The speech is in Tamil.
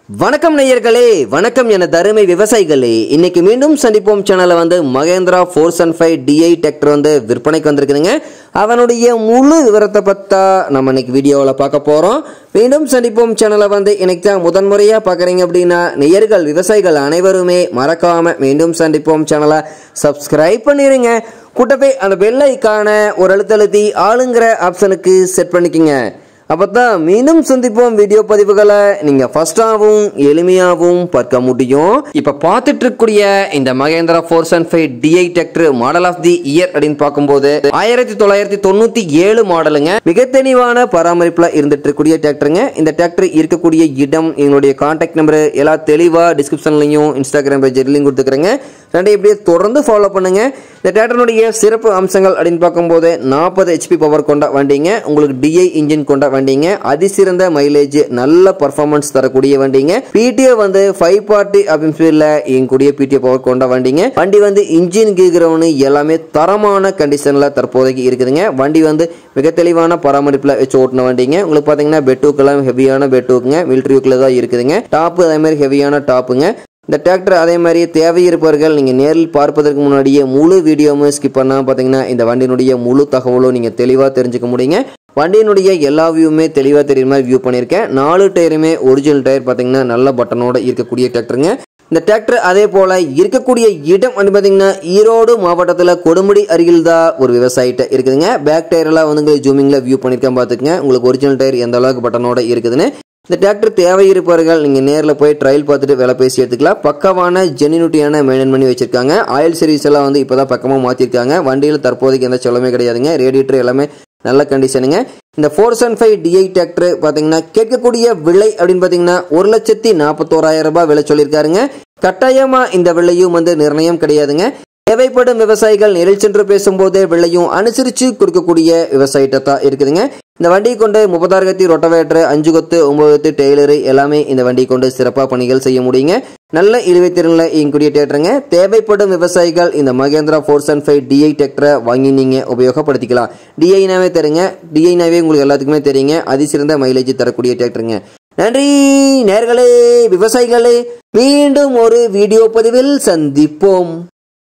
வணக்கம் நேயர்களே வணக்கம் என தருமை விவசாயிகளே இன்னைக்கு மீண்டும் சந்திப்போம் சேனல்ல வந்து Mahindra four seven five DI tractor வந்து விற்பனைக்கு வந்திருக்குதுங்க அதனுடைய முழு விவரத்தை பத்தா நம்ம இன்னைக்கு வீடியோவில் பார்க்க போகிறோம் மீண்டும் சந்திப்போம் சேனலை வந்து இன்னைக்கு தான் முதன்முறையாக பார்க்குறீங்க அப்படின்னா நேயர்கள் விவசாயிகள் அனைவருமே மறக்காம மீண்டும் சந்திப்போம் சேனலை சப்ஸ்கிரைப் பண்ணிடுங்க கூட்டத்தை அந்த பெல் ஐக்கான ஒரு அழுத்தழுத்தி ஆளுங்கிற ஆப்ஷனுக்கு செட் பண்ணிக்கங்க அப்பதான் மீண்டும் சந்திப்போம் வீடியோ பதிவுகளை நீங்க ஃபர்ஸ்டாகவும் எளிமையாகவும் பார்க்க முடியும் இப்ப பார்த்துட்டு இருக்கக்கூடிய இந்த Mahindra four seven five DI tractor model of the year அப்படின்னு பார்க்கும்போது ஆயிரத்தி தொள்ளாயிரத்தி தொண்ணூத்தி ஏழு மாடலுங்க மிக தெளிவான பராமரிப்புல இருந்துட்டு இருக்கக்கூடிய டிராக்டருங்க இந்த டிராக்டர் இருக்கக்கூடிய இடம் எங்களுடைய கான்டாக்ட் நம்பர் எல்லாம் தெளிவா டிஸ்கிரிப்ஷன்லையும் இன்ஸ்டாகிராம் பேஜ்லையும் கொடுத்துக்கிறேங்க ரெண்டை இப்படியே தொடர்ந்து ஃபாலோ பண்ணுங்க இந்த டிராக்டருடைய சிறப்பு அம்சங்கள் அப்படின்னு பார்க்கும்போது நாற்பது ஹெச்பி பவர் கொண்ட வண்டிங்க உங்களுக்கு டிஐ இன்ஜின் கொண்ட வண்டிங்க அதிசிறந்த மைலேஜ் நல்ல பர்ஃபார்மன்ஸ் தரக்கூடிய வண்டிங்க பிடிஓ வந்து ஃபைவ் பார்ட்டி அப்படின்னு ஸ்பீட்ல இயங்கக்கூடிய பிடிஓ பவர் கொண்ட வண்டிங்க வண்டி வந்து இன்ஜின் கீகிறவனு எல்லாமே தரமான கண்டிஷன்ல தற்போதைக்கு இருக்குதுங்க வண்டி வந்து மிக தெளிவான பராமரிப்புல வச்சு ஓட்டின வண்டிங்க உங்களுக்கு பாத்தீங்கன்னா பெட்டூக்கெல்லாம் ஹெவியான பெட்டூக்குங்க மிலிட்ரி யூக்கில் தான் இருக்குதுங்க டாப்பு அதே மாதிரி ஹெவியான டாப்புங்க இந்த டிராக்டர் அதே மாதிரி தேவை இருப்பவர்கள் நீங்கள் நேரில் பார்ப்பதற்கு முன்னாடியே முழு வீடியோவும் ஸ்கிப் பண்ணால் பார்த்தீங்கன்னா இந்த வண்டியினுடைய முழு தகவலும் நீங்கள் தெளிவாக தெரிஞ்சுக்க முடியுங்க வண்டியினுடைய எல்லா வியூவுமே தெளிவாக தெரியுற மாதிரி வியூ பண்ணியிருக்கேன் நாலு டயருமே ஒரிஜினல் டயர் பார்த்தீங்கன்னா நல்ல பட்டனோட இருக்கக்கூடிய டிராக்டருங்க இந்த டிராக்டர் அதே போல இருக்கக்கூடிய இடம் வந்து பார்த்தீங்கன்னா ஈரோடு மாவட்டத்தில் கொடுமுடி அருகில் தான் ஒரு விவசாயிட்ட இருக்குதுங்க பேக் டயர்லாம் வந்து ஜூமிங்கில் வியூ பண்ணியிருக்கேன் பார்த்துக்குங்க உங்களுக்கு ஒரிஜினல் டயர் எந்த அளவுக்கு பட்டனோட இருக்குதுன்னு இந்த டிராக்டர் தேவை இருப்பவர்கள் நீங்கள் நேரில் போய் ட்ரையல் பார்த்துட்டு விலை பேசி எடுத்துக்கலாம் பக்கவான ஜெனினிட்டியான மெயின்டைன் பண்ணி வச்சிருக்காங்க ஆயில் சர்வீஸ் எல்லாம் வந்து இப்போ தான் பக்கமாக மாற்றிருக்காங்க வண்டியில் தற்போதைக்கு எந்த செலவுமே கிடையாதுங்க ரேடியேட்டர் எல்லாமே நல்ல கண்டிஷனுங்க இந்த four seven five DI tractor பார்த்தீங்கன்னா கேட்கக்கூடிய விலை அப்படின்னு பார்த்தீங்கன்னா ஒரு லட்சத்தி நாற்பத்தோராயிரம் ரூபாய் விலை சொல்லியிருக்காருங்க கட்டாயமா இந்த விலையும் வந்து நிர்ணயம் கிடையாதுங்க தேவைப்படும் விவசாயிகள் நேரில் சென்று பேசும்போதே விலையும் அனுசரித்து கொடுக்கக்கூடிய விவசாயிட்ட தான் இருக்குதுங்க இந்த வண்டியை கொண்டு முப்பதாறு கத்தி ரொட்டவேட்டர் அஞ்சு கொத்து ஒன்பது கொத்து டெய்லரு எல்லாமே இந்த வண்டியை கொண்டு சிறப்பாக பணிகள் செய்ய முடியுங்க நல்ல இழுவைத்திறனில் இயங்கக்கூடிய தேட்டருங்க தேவைப்படும் விவசாயிகள் இந்த Mahindra four seven five DI டிராக்டரை வாங்கி நீங்கள் உபயோகப்படுத்திக்கலாம் டிஐனாவே தருங்க டிஐனாவே உங்களுக்கு எல்லாத்துக்குமே தெரியுங்க அதிசிறந்த மைலேஜ் தரக்கூடிய டிராக்டருங்க நன்றி நேர்களே விவசாயிகளே மீண்டும் ஒரு வீடியோ பதிவில் சந்திப்போம்